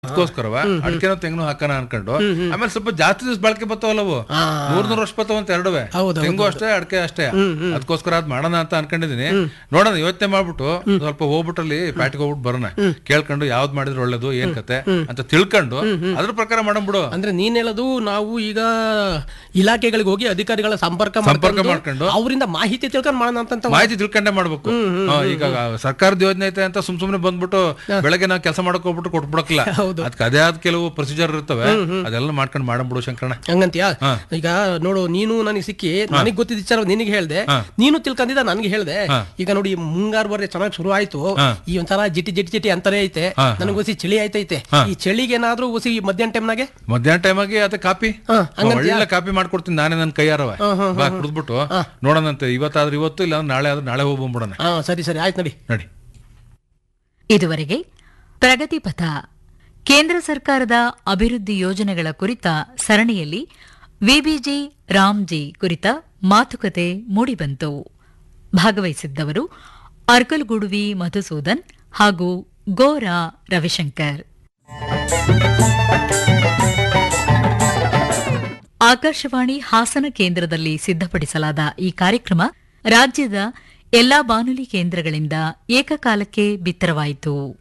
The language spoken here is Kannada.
ಅದಕ್ಕೋಸ್ಕರವ ಅಡಿಕೆನೋ ತೆಂಗು ಹಾಕೋಣ ಅನ್ಕೊಂಡು ಆಮೇಲೆ ಸ್ವಲ್ಪ ಜಾಸ್ತಿ ದಿವಸ ಬಳಕೆ ಬರ್ತಾವಲ್ಲವು ನೂರ್ ನೂರ್ ವರ್ಷ ಬರ್ತಾವ ಅಂತ ಎರಡುವೆ ಹೌದು, ತೆಂಗು ಅಷ್ಟೇ ಅಡಿಕೆ ಅಷ್ಟೇ ಅದಕ್ಕೋಸ್ಕರ ಅದ್ ಮಾಡೋಣ ಅಂತ ಅನ್ಕೊಂಡಿದೀನಿ ನೋಡೋಣ ಯೋಚನೆ ಮಾಡ್ಬಿಟ್ಟು ಸ್ವಲ್ಪ ಹೋಗ್ಬಿಟ್ಟಲ್ಲಿ ಪ್ಯಾಟಿಗೆ ಹೋಗ್ಬಿಟ್ಟು ಬರೋಣ ಕೇಳ್ಕೊಂಡು ಯಾವ್ದು ಮಾಡಿದ್ರೆ ಒಳ್ಳೇದು ಏನ್ ಕತೆ ಅಂತ ತಿಳ್ಕೊಂಡು ಅದ್ರ ಪ್ರಕಾರ ಮಾಡಂಬಿಡು ಅಂದ್ರೆ ನೀನ್ ಹೇಳೋದು ನಾವು ಈಗ ಇಲಾಖೆಗಳಿಗೆ ಹೋಗಿ ಅಧಿಕಾರಿಗಳ ಸಂಪರ್ಕ ಸಂಪರ್ಕ ಮಾಡ್ಕೊಂಡು ಮಾಡ್ಕೊಂಡು ಅವರಿಂದ ಮಾಹಿತಿ ತಿಳ್ಕೊಂಡು ಮಾಡೋಣ ಅಂತ ಮಾಹಿತಿ ತಿಳ್ಕೊಂಡೇ ಮಾಡ್ಬೇಕು ಹಾ, ಈಗ ಸರ್ಕಾರದ ಯೋಜನೆ ಐತೆ ಅಂತ ಸುಮ್ ಸುಮ್ನೆ ಬಂದ್ಬಿಟ್ಟು ಬೆಳಗ್ಗೆ ನಾವು ಕೆಲಸ ಮಾಡಕ್ ಹೋಗ್ಬಿಟ್ಟು ಕೊಟ್ಬಿಡಕ್ಲ ಹೌದು. ಅದಕ್ಕೆ ಅದೇ ಆದ ಕೆಲವು ಪ್ರೊಸೀಜರ್ ಇರ್ತವೆ ಅದೆಲ್ಲ ಮಾಡ್ಕೊಂಡು ಮಾಡಂಬಿಡು ಶಂಕರಣ ಹಂಗಂತೀಯಾ ಈಗ ನೋಡು ನೀನು ನನಗೆ ಸಿಕ್ಕಿ ನನಗೆ ಗೊತ್ತಿದ್ದ ವಿಚಾರ ನಿನಗೆ ಹೇಳ್ದೆ ನೀನು ತಿಳ್ಕೊಂಡಿದ್ದ ನನಗೆ ಹೇಳ್ದೆ ಈಗ ನೋಡಿ ಈ ಮುಂಗಾರು ಬರ ಚೆನ್ನಾಗಿ ಶುರು ಆಯ್ತು ಈ ಒಂಥರ ಜಿಟಿ ಜಿಟಿ ಜಿಟಿ ಅಂತಾನೆ ಐತೆ ನನಗೆ ಹೊಸಿ ಚಳಿ ಆಯ್ತೈತೆ ಈ ಚಳಿಗೆ ಏನಾದ್ರೂ ಹೊಸಿ ಮಧ್ಯಾಹ್ನ ಟೈಮ್ನಾಗೆ ಮಧ್ಯಾಹ್ನ ಟೈಮ್ ಆಗಿ ಅದೇ ಕಾಪಿ ಹಾ, ಒಳ್ಳೆ ಕಾಪಿ ಮಾಡ್ಕೊಡ್ತೀನಿ ನಾನೇ ನನ್ನ ಕೈಯಾರವ ಬಾ ಕುಡಿದ್ಬಿಟ್ಟು ನೋಡೋಣಂತೆ ಇವತ್ತಾದ್ರೆ ಇವತ್ತು ಇಲ್ಲ ನಾಳೆ ಆದ್ರೆ ನಾಳೆ ಹೋಗಿ ಬಂದ್ಬಿಡೋಣ ಹಾ ಸರಿ ಸರಿ ಆಯ್ತು ನಡಿ ನಡಿ ಇದುವರೆಗೆ ಪ್ರಗತಿ ಪಥ ಕೇಂದ್ರ ಸರ್ಕಾರದ ಅಭಿವೃದ್ಧಿ ಯೋಜನೆಗಳ ಕುರಿತ ಸರಣಿಯಲ್ಲಿ ವಿಬಿಜಿ ರಾಮ್ಜಿ ಕುರಿತ ಮಾತುಕತೆ ಮೂಡಿಬಂತು ಭಾಗವಹಿಸಿದ್ದವರು ಅರ್ಕಲ್ಗುಡುವಿ ಮಧುಸೂದನ್ ಹಾಗೂ ಗೋರಾ ರವಿಶಂಕರ್ ಆಕಾಶವಾಣಿ ಹಾಸನ ಕೇಂದ್ರದಲ್ಲಿ ಸಿದ್ಧಪಡಿಸಲಾದ ಈ ಕಾರ್ಯಕ್ರಮ ರಾಜ್ಯದ ಎಲ್ಲಾ ಬಾನುಲಿ ಕೇಂದ್ರಗಳಿಂದ ಏಕಕಾಲಕ್ಕೆ ಬಿತ್ತರವಾಯಿತು